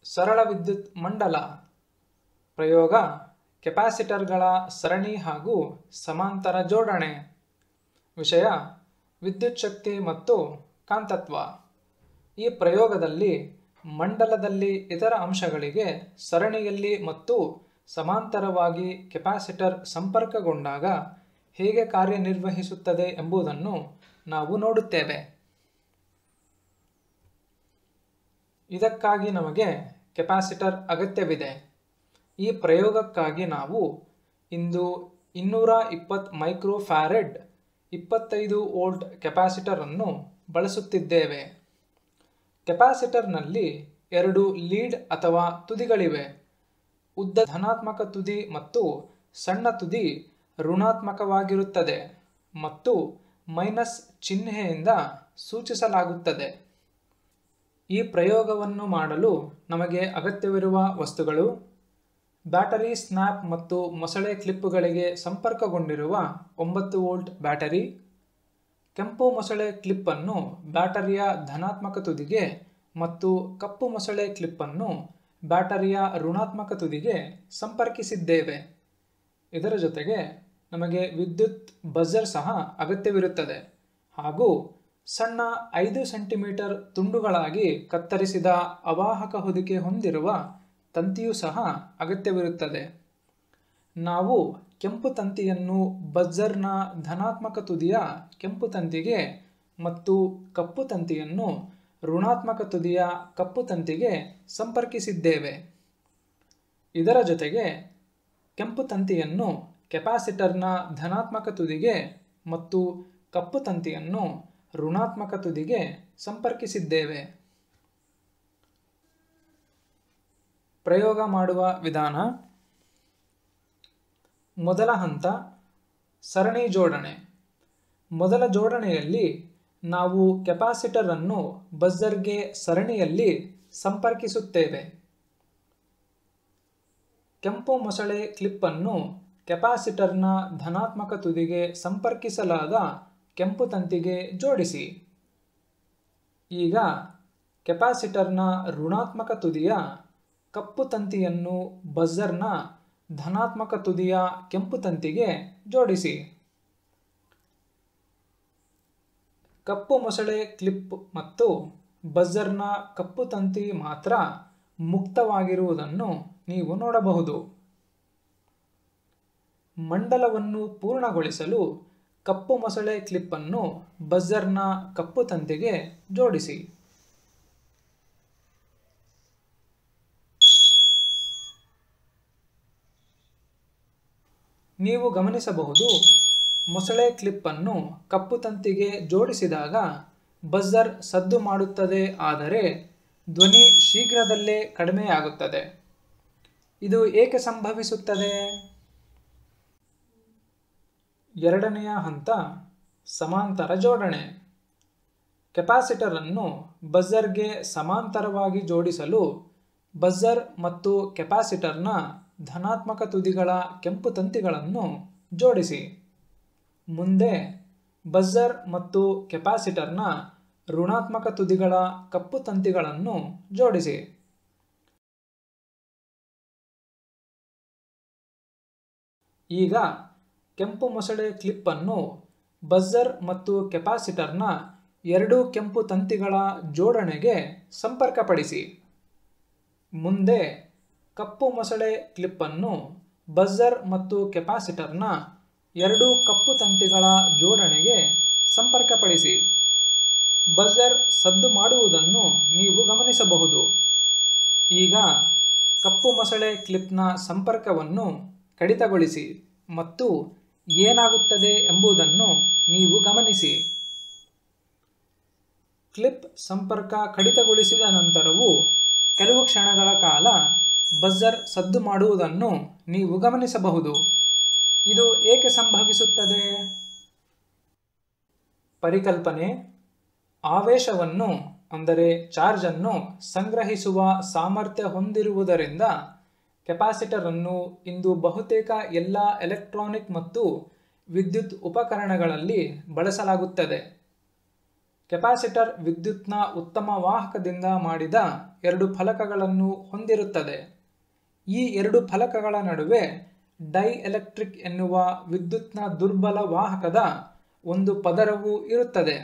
ಸರಳ ವಿದ್ಯುತ್ ಮಂಡಲ ಪ್ರಯೋಗ ಕೆಪಾಸಿಟರ್ಗಳ ಸರಣಿ ಹಾಗೂ ಸಮಾಂತರ ಜೋಡಣೆ ವಿಷಯ ವಿದ್ಯುತ್ ಶಕ್ತಿ ಮತ್ತು ಕಾಂತತ್ವ ಈ ಪ್ರಯೋಗದಲ್ಲಿ ಮಂಡಲದಲ್ಲಿ ಇತರ ಅಂಶಗಳಿಗೆ ಸರಣಿಯಲ್ಲಿ ಮತ್ತು ಸಮಾಂತರವಾಗಿ ಕೆಪಾಸಿಟರ್ ಸಂಪರ್ಕಗೊಂಡಾಗ ಹೇಗೆ ಕಾರ್ಯನಿರ್ವಹಿಸುತ್ತದೆ ಎಂಬುದನ್ನು ನಾವು ನೋಡುತ್ತೇವೆ ಇದಕ್ಕಾಗಿ ನಮಗೆ ಕೆಪಾಸಿಟರ್ ಅಗತ್ಯವಿದೆ ಈ ಪ್ರಯೋಗಕ್ಕಾಗಿ ನಾವು ಇಂದು ಇನ್ನೂರ ಇಪ್ಪತ್ತು ಮೈಕ್ರೋ ಫ್ಯಾರೆಡ್ ಇಪ್ಪತ್ತೈದು ವೋಲ್ಟ್ ಕೆಪಾಸಿಟರ್ ಅನ್ನು ಬಳಸುತ್ತಿದ್ದೇವೆ ಕೆಪಾಸಿಟರ್ನಲ್ಲಿ ಎರಡು ಲೀಡ್ ಅಥವಾ ತುದಿಗಳಿವೆ ಉದ್ದ ಧನಾತ್ಮಕ ತುದಿ ಮತ್ತು ಸಣ್ಣ ತುದಿ ಋಣಾತ್ಮಕವಾಗಿರುತ್ತದೆ ಮತ್ತು ಮೈನಸ್ ಚಿಹ್ನೆಯಿಂದ ಸೂಚಿಸಲಾಗುತ್ತದೆ ಈ ಪ್ರಯೋಗವನ್ನು ಮಾಡಲು ನಮಗೆ ಅಗತ್ಯವಿರುವ ವಸ್ತುಗಳು ಬ್ಯಾಟರಿ ಸ್ನ್ಯಾಪ್ ಮತ್ತು ಮೊಸಳೆ ಕ್ಲಿಪ್ಪುಗಳಿಗೆ ಸಂಪರ್ಕಗೊಂಡಿರುವ ಒಂಬತ್ತು ವೋಲ್ಟ್ ಬ್ಯಾಟರಿ ಕೆಂಪು ಮೊಸಳೆ ಕ್ಲಿಪ್ಪನ್ನು ಬ್ಯಾಟರಿಯ ಧನಾತ್ಮಕ ತುದಿಗೆ ಮತ್ತು ಕಪ್ಪು ಮೊಸಳೆ ಕ್ಲಿಪ್ಪನ್ನು ಬ್ಯಾಟರಿಯ ಋಣಾತ್ಮಕ ತುದಿಗೆ ಸಂಪರ್ಕಿಸಿದ್ದೇವೆ ಇದರ ಜೊತೆಗೆ ನಮಗೆ ವಿದ್ಯುತ್ ಬಜರ್ ಸಹ ಅಗತ್ಯವಿರುತ್ತದೆ ಹಾಗೂ ಸಣ್ಣ ಐದು ಸೆಂಟಿಮೀಟರ್ ತುಂಡುಗಳಾಗಿ ಕತ್ತರಿಸಿದ ಅವಾಹಕ ಹೊದಿಕೆ ಹೊಂದಿರುವ ತಂತಿಯೂ ಸಹ ಅಗತ್ಯವಿರುತ್ತದೆ ನಾವು ಕೆಂಪು ತಂತಿಯನ್ನು ಬಜ್ಜರ್ನ ಧನಾತ್ಮಕ ತುದಿಯ ಕೆಂಪು ತಂತಿಗೆ ಮತ್ತು ಕಪ್ಪು ತಂತಿಯನ್ನು ಋಣಾತ್ಮಕ ತುದಿಯ ಕಪ್ಪು ತಂತಿಗೆ ಸಂಪರ್ಕಿಸಿದ್ದೇವೆ ಇದರ ಜೊತೆಗೆ ಕೆಂಪು ತಂತಿಯನ್ನು ಕೆಪಾಸಿಟರ್ನ ಧನಾತ್ಮಕ ತುದಿಗೆ ಮತ್ತು ಕಪ್ಪು ತಂತಿಯನ್ನು ಋಣಾತ್ಮಕ ತುದಿಗೆ ಸಂಪರ್ಕಿಸಿದ್ದೇವೆ ಪ್ರಯೋಗ ಮಾಡುವ ವಿಧಾನ ಮೊದಲ ಹಂತ ಸರಣಿ ಜೋಡಣೆ ಮೊದಲ ಜೋಡಣೆಯಲ್ಲಿ ನಾವು ಕೆಪಾಸಿಟರ್ ಅನ್ನು ಬಜರ್ಗೆ ಸರಣಿಯಲ್ಲಿ ಸಂಪರ್ಕಿಸುತ್ತೇವೆ ಕೆಂಪು ಮೊಸಳೆ ಕ್ಲಿಪ್ಪನ್ನು ಕೆಪಾಸಿಟರ್ನ ಧನಾತ್ಮಕ ತುದಿಗೆ ಸಂಪರ್ಕಿಸಲಾದ ಕೆಂಪು ತಂತಿಗೆ ಜೋಡಿಸಿ ಈಗ ಕೆಪಾಸಿಟರ್ನ ಋಣಾತ್ಮಕ ತುದಿಯ ಕಪ್ಪು ತಂತಿಯನ್ನು ಬಜರ್ನ ಧನಾತ್ಮಕ ತುದಿಯ ಕೆಂಪು ತಂತಿಗೆ ಜೋಡಿಸಿ ಕಪ್ಪು ಮೊಸಳೆ ಕ್ಲಿಪ್ ಮತ್ತು ಬಜರ್ನ ಕಪ್ಪು ತಂತಿ ಮಾತ್ರ ಮುಕ್ತವಾಗಿರುವುದನ್ನು ನೀವು ನೋಡಬಹುದು ಮಂಡಲವನ್ನು ಪೂರ್ಣಗೊಳಿಸಲು ಕಪ್ಪು ಮೊಸಳೆ ಕ್ಲಿಪ್ಪನ್ನು ಬಜರ್ನ ಕಪ್ಪು ತಂತಿಗೆ ಜೋಡಿಸಿ ನೀವು ಗಮನಿಸಬಹುದು ಮೊಸಳೆ ಕ್ಲಿಪ್ಪನ್ನು ಕಪ್ಪು ತಂತಿಗೆ ಜೋಡಿಸಿದಾಗ ಬಜರ್ ಸದ್ದು ಮಾಡುತ್ತದೆ ಆದರೆ ಧ್ವನಿ ಶೀಘ್ರದಲ್ಲೇ ಕಡಿಮೆಯಾಗುತ್ತದೆ ಇದು ಏಕೆ ಸಂಭವಿಸುತ್ತದೆ ಎರಡನೆಯ ಹಂತ ಸಮಾಂತರ ಜೋಡಣೆ ಕೆಪಾಸಿಟರ್ ಅನ್ನು ಬಜರ್ಗೆ ಸಮಾಂತರವಾಗಿ ಜೋಡಿಸಲು ಬಜರ್ ಮತ್ತು ಕೆಪಾಸಿಟರ್ನ ಧನಾತ್ಮಕ ತುದಿಗಳ ಕೆಂಪು ತಂತಿಗಳನ್ನು ಜೋಡಿಸಿ ಮುಂದೆ ಬಜರ್ ಮತ್ತು ಕೆಪಾಸಿಟರ್ನ ಋಣಾತ್ಮಕ ತುದಿಗಳ ಕಪ್ಪು ತಂತಿಗಳನ್ನು ಜೋಡಿಸಿ ಈಗ ಕೆಂಪು ಮೊಸಳೆ ಕ್ಲಿಪ್ಪನ್ನು ಬಜರ್ ಮತ್ತು ಕೆಪಾಸಿಟರ್ನ ಎರಡು ಕೆಂಪು ತಂತಿಗಳ ಜೋಡಣೆಗೆ ಸಂಪರ್ಕಪಡಿಸಿ ಮುಂದೆ ಕಪ್ಪು ಮೊಸಳೆ ಕ್ಲಿಪ್ಪನ್ನು ಬಜರ್ ಮತ್ತು ಕೆಪಾಸಿಟರ್ನ ಎರಡು ಕಪ್ಪು ತಂತಿಗಳ ಜೋಡಣೆಗೆ ಸಂಪರ್ಕಪಡಿಸಿ ಬಜರ್ ಸದ್ದು ಮಾಡುವುದನ್ನು ನೀವು ಗಮನಿಸಬಹುದು ಈಗ ಕಪ್ಪು ಮೊಸಳೆ ಕ್ಲಿಪ್ನ ಸಂಪರ್ಕವನ್ನು ಕಡಿತಗೊಳಿಸಿ ಮತ್ತು ಏನಾಗುತ್ತದೆ ಎಂಬುದನ್ನು ನೀವು ಗಮನಿಸಿ ಕ್ಲಿಪ್ ಸಂಪರ್ಕ ಕಡಿತಗೊಳಿಸಿದ ನಂತರವೂ ಕೆಲವು ಕ್ಷಣಗಳ ಕಾಲ ಬಜರ್ ಸದ್ದು ಮಾಡುವುದನ್ನು ನೀವು ಗಮನಿಸಬಹುದು ಇದು ಏಕೆ ಸಂಭವಿಸುತ್ತದೆ ಪರಿಕಲ್ಪನೆ ಆವೇಶವನ್ನು ಅಂದರೆ ಚಾರ್ಜನ್ನು ಸಂಗ್ರಹಿಸುವ ಸಾಮರ್ಥ್ಯ ಹೊಂದಿರುವುದರಿಂದ ಕೆಪಾಸಿಟರ್ ಅನ್ನು ಇಂದು ಬಹುತೇಕ ಎಲ್ಲ ಎಲೆಕ್ಟ್ರಾನಿಕ್ ಮತ್ತು ವಿದ್ಯುತ್ ಉಪಕರಣಗಳಲ್ಲಿ ಬಳಸಲಾಗುತ್ತದೆ ಕೆಪಾಸಿಟರ್ ವಿದ್ಯುತ್ನ ಉತ್ತಮ ವಾಹಕದಿಂದ ಮಾಡಿದ ಎರಡು ಫಲಕಗಳನ್ನು ಹೊಂದಿರುತ್ತದೆ ಈ ಎರಡು ಫಲಕಗಳ ನಡುವೆ ಡೈ ಎಲೆಕ್ಟ್ರಿಕ್ ಎನ್ನುವ ವಿದ್ಯುತ್ನ ದುರ್ಬಲ ವಾಹಕದ ಒಂದು ಪದರವೂ ಇರುತ್ತದೆ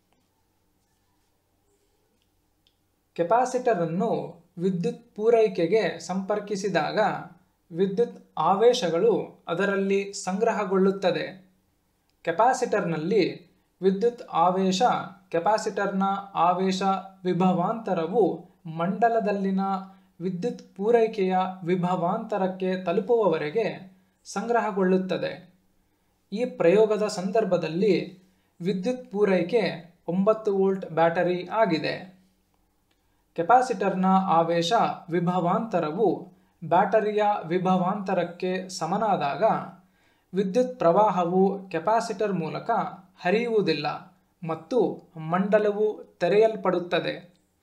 ಕೆಪಾಸಿಟರ್ ಅನ್ನು ವಿದ್ಯುತ್ ಪೂರೈಕೆಗೆ ಸಂಪರ್ಕಿಸಿದಾಗ ವಿದ್ಯುತ್ ಆವೇಶಗಳು ಅದರಲ್ಲಿ ಸಂಗ್ರಹಗೊಳ್ಳುತ್ತದೆ ಕೆಪಾಸಿಟರ್ನಲ್ಲಿ ವಿದ್ಯುತ್ ಆವೇಶ ಕೆಪಾಸಿಟರ್ನ ಆವೇಶ ವಿಭವಾಂತರವು ಮಂಡಲದಲ್ಲಿನ ವಿದ್ಯುತ್ ಪೂರೈಕೆಯ ವಿಭವಾಂತರಕ್ಕೆ ತಲುಪುವವರೆಗೆ ಸಂಗ್ರಹಗೊಳ್ಳುತ್ತದೆ ಈ ಪ್ರಯೋಗದ ಸಂದರ್ಭದಲ್ಲಿ ವಿದ್ಯುತ್ ಪೂರೈಕೆ ಒಂಬತ್ತು ವೋಲ್ಟ್ ಬ್ಯಾಟರಿ ಆಗಿದೆ ಕೆಪಾಸಿಟರ್ನ ಆವೇಶ ವಿಭವಾಂತರವು ಬ್ಯಾಟರಿಯ ವಿಭವಾಂತರಕ್ಕೆ ಸಮನಾದಾಗ ವಿದ್ಯುತ್ ಪ್ರವಾಹವು ಕೆಪಾಸಿಟರ್ ಮೂಲಕ ಹರಿಯುವುದಿಲ್ಲ ಮತ್ತು ಮಂಡಲವು ತೆರೆಯಲ್ಪಡುತ್ತದೆ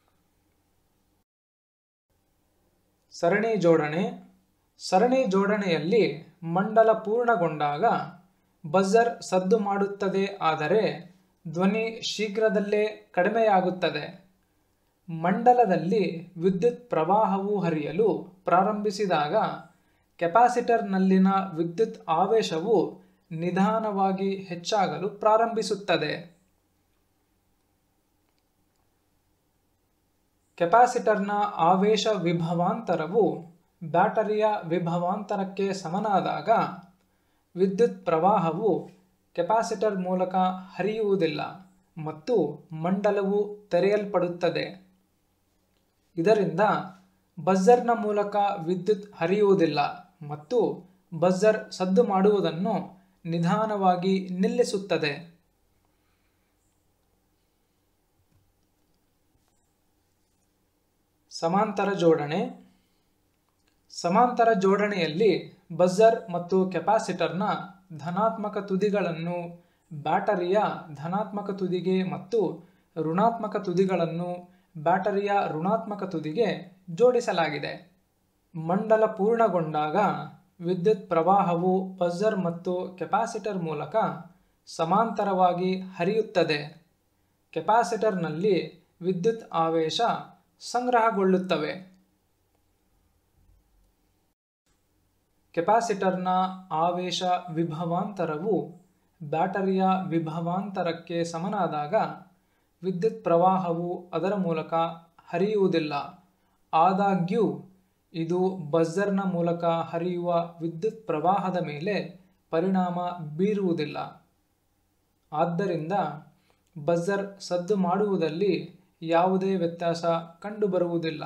ಸರಣಿ ಜೋಡಣೆ ಸರಣಿ ಜೋಡಣೆಯಲ್ಲಿ ಮಂಡಲ ಪೂರ್ಣಗೊಂಡಾಗ ಬಜರ್ ಸದ್ದು ಮಾಡುತ್ತದೆ ಆದರೆ ಧ್ವನಿ ಶೀಘ್ರದಲ್ಲೇ ಕಡಿಮೆಯಾಗುತ್ತದೆ ಮಂಡಲದಲ್ಲಿ ವಿದ್ಯುತ್ ಪ್ರವಾಹವು ಹರಿಯಲು ಪ್ರಾರಂಭಿಸಿದಾಗ ಕೆಪಾಸಿಟರ್ನಲ್ಲಿನ ವಿದ್ಯುತ್ ಆವೇಶವು ನಿಧಾನವಾಗಿ ಹೆಚ್ಚಾಗಲು ಪ್ರಾರಂಭಿಸುತ್ತದೆ ಕೆಪಾಸಿಟರ್ನ ಆವೇಶ ವಿಭವಾಂತರವು ಬ್ಯಾಟರಿಯ ವಿಭವಾಂತರಕ್ಕೆ ಸಮನಾದಾಗ ವಿದ್ಯುತ್ ಪ್ರವಾಹವು ಕೆಪಾಸಿಟರ್ ಮೂಲಕ ಹರಿಯುವುದಿಲ್ಲ ಮತ್ತು ಮಂಡಲವು ತೆರೆಯಲ್ಪಡುತ್ತದೆ ಇದರಿಂದ ಬಜರ್ನ ಮೂಲಕ ವಿದ್ಯುತ್ ಹರಿಯುವುದಿಲ್ಲ ಮತ್ತು ಬಜರ್ ಸದ್ದು ಮಾಡುವುದನ್ನು ನಿಧಾನವಾಗಿ ನಿಲ್ಲಿಸುತ್ತದೆ ಸಮಾಂತರ ಜೋಡಣೆ ಸಮಾಂತರ ಜೋಡಣೆಯಲ್ಲಿ ಬಜರ್ ಮತ್ತು ಕೆಪಾಸಿಟರ್ನ ಧನಾತ್ಮಕ ತುದಿಗಳನ್ನು ಬ್ಯಾಟರಿಯ ಧನಾತ್ಮಕ ತುದಿಗೆ ಮತ್ತು ಋಣಾತ್ಮಕ ತುದಿಗಳನ್ನು ಬ್ಯಾಟರಿಯ ಋಣಾತ್ಮಕ ತುದಿಗೆ ಜೋಡಿಸಲಾಗಿದೆ ಮಂಡಲ ಪೂರ್ಣಗೊಂಡಾಗ ವಿದ್ಯುತ್ ಪ್ರವಾಹವು ಬಜರ್ ಮತ್ತು ಕೆಪಾಸಿಟರ್ ಮೂಲಕ ಸಮಾಂತರವಾಗಿ ಹರಿಯುತ್ತದೆ ಕೆಪಾಸಿಟರ್ನಲ್ಲಿ ವಿದ್ಯುತ್ ಆವೇಶ ಸಂಗ್ರಹಗೊಳ್ಳುತ್ತವೆ ಕೆಪಾಸಿಟರ್ನ ಆವೇಶ ವಿಭವಾಂತರವು ಬ್ಯಾಟರಿಯ ವಿಭವಾಂತರಕ್ಕೆ ಸಮನಾದಾಗ ವಿದ್ಯುತ್ ಪ್ರವಾಹವು ಅದರ ಮೂಲಕ ಹರಿಯುವುದಿಲ್ಲ ಆದಾಗ್ಯೂ ಇದು ಬಜರ್ನ ಮೂಲಕ ಹರಿಯುವ ವಿದ್ಯುತ್ ಪ್ರವಾಹದ ಮೇಲೆ ಪರಿಣಾಮ ಬೀರುವುದಿಲ್ಲ ಆದ್ದರಿಂದ ಬಜರ್ ಸದ್ದು ಮಾಡುವುದಲ್ಲಿ ಯಾವುದೇ ವ್ಯತ್ಯಾಸ ಕಂಡುಬರುವುದಿಲ್ಲ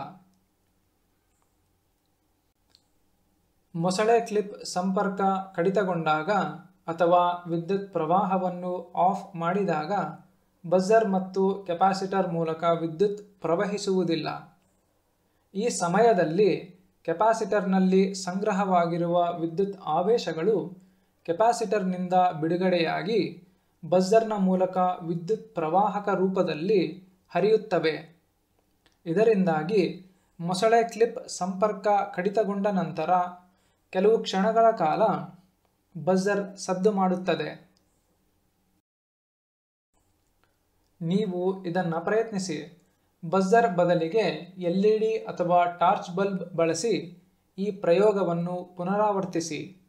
ಮೊಸಳೆ ಕ್ಲಿಪ್ ಸಂಪರ್ಕ ಕಡಿತಗೊಂಡಾಗ ಅಥವಾ ವಿದ್ಯುತ್ ಪ್ರವಾಹವನ್ನು ಆಫ್ ಮಾಡಿದಾಗ ಬಜರ್ ಮತ್ತು ಕೆಪಾಸಿಟರ್ ಮೂಲಕ ವಿದ್ಯುತ್ ಪ್ರವಹಿಸುವುದಿಲ್ಲ ಈ ಸಮಯದಲ್ಲಿ ಕೆಪಾಸಿಟರ್ನಲ್ಲಿ ಸಂಗ್ರಹವಾಗಿರುವ ವಿದ್ಯುತ್ ಆವೇಶಗಳು ಕೆಪಾಸಿಟರ್ನಿಂದ ಬಿಡುಗಡೆಯಾಗಿ ಬಜರ್ನ ಮೂಲಕ ವಿದ್ಯುತ್ ಪ್ರವಾಹಕ ರೂಪದಲ್ಲಿ ಹರಿಯುತ್ತವೆ ಇದರಿಂದಾಗಿ ಮೊಸಳೆ ಕ್ಲಿಪ್ ಸಂಪರ್ಕ ಕಡಿತಗೊಂಡ ನಂತರ ಕೆಲವು ಕ್ಷಣಗಳ ಕಾಲ ಬಜರ್ ಸದ್ದು ಮಾಡುತ್ತದೆ ನೀವು ಇದನ್ನು ಪ್ರಯತ್ನಿಸಿ ಬಜರ್ ಬದಲಿಗೆ ಎಲ್ ಇ ಡಿ ಅಥವಾ ಟಾರ್ಚ್ ಬಲ್ಬ್ ಬಳಸಿ ಈ ಪ್ರಯೋಗವನ್ನು ಪುನರಾವರ್ತಿಸಿ